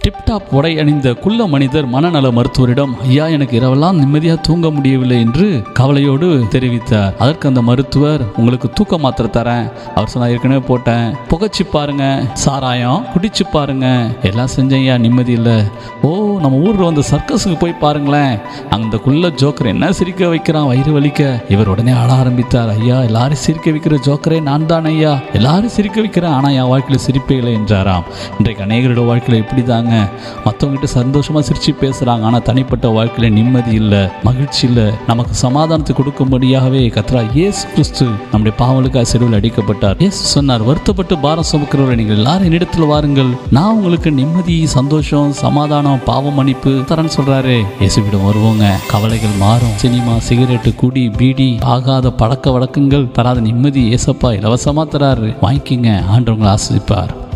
tiptop உடை அணிந்த குள்ள மனிதர் மனநல மருத்துவரிடம் ஐயா எனக்கு இரவெல்லாம் நிம்மதியாக தூங்க முடியவில்லை என்று கவலையோடு தெரிவித்தார் அதற்கு அந்த மருத்துவர் உங்களுக்கு தூக்க மாத்திரை தரேன் அவர் சொன்னார் ஏற்கனவே போட்டேன் புகைச்சு பாருங்க சாராயம் குடிச்சு பாருங்க எல்லாம் செஞ்சேன் ஐயா நிம்மதி இல்லை ஓ நம்ம ஊரில் வந்து சர்க்கஸுக்கு போய் பாருங்களேன் அந்த குள்ள ஜோக்கர் என்ன சிரிக்க வைக்கிறான் வயிறு வலிக்க இவர் உடனே ஆட ஆரம்பித்தார் ஐயா எல்லாரும் சிரிக்க வைக்கிற ஜோக்கரே நான் தான் ஐயா எல்லாரும் சிரிக்க வைக்கிறேன் ஆனால் என் வாழ்க்கையில் சிரிப்பே இல்லை என்றாராம் இன்றைக்கு அநேகரோட வாழ்க்கையில் இப்படி தாங்க மற்றவங்ககிட்ட சந்தோஷமாக சிரிச்சு பேசுகிறாங்க ஆனால் தனிப்பட்ட வாழ்க்கையில் நிம்மதி இல்லை மகிழ்ச்சி இல்லை நமக்கு சமாதானத்தை கொடுக்கும்படியாகவே கத்ரா இயேசு கிறிஸ்து நம்முடைய பாவலுக்காக செருவில் அடிக்கப்பட்டார் இயேசு சொன்னார் வருத்தப்பட்டு பாரம் சுமக்கிறவரை நீங்கள் எல்லாரும் என்னிடத்தில் வாருங்கள் நான் உங்களுக்கு நிம்மதி சந்தோஷம் சமாதானம் பாவ மன்னிப்பு தரேன்னு சொல்றாரு இயேசுவிடம் வருவோங்க கவலைகள் மாறும் சினிமா சிகரெட்டு குடி பீடி ஆகாத பழக்க வழக்கங்கள் தராத நிம்மதி ஏசப்பா இலவசமா தராரு வாங்கிக்கிங்க ஆண்டவங்களை ஆசிரிப்பார்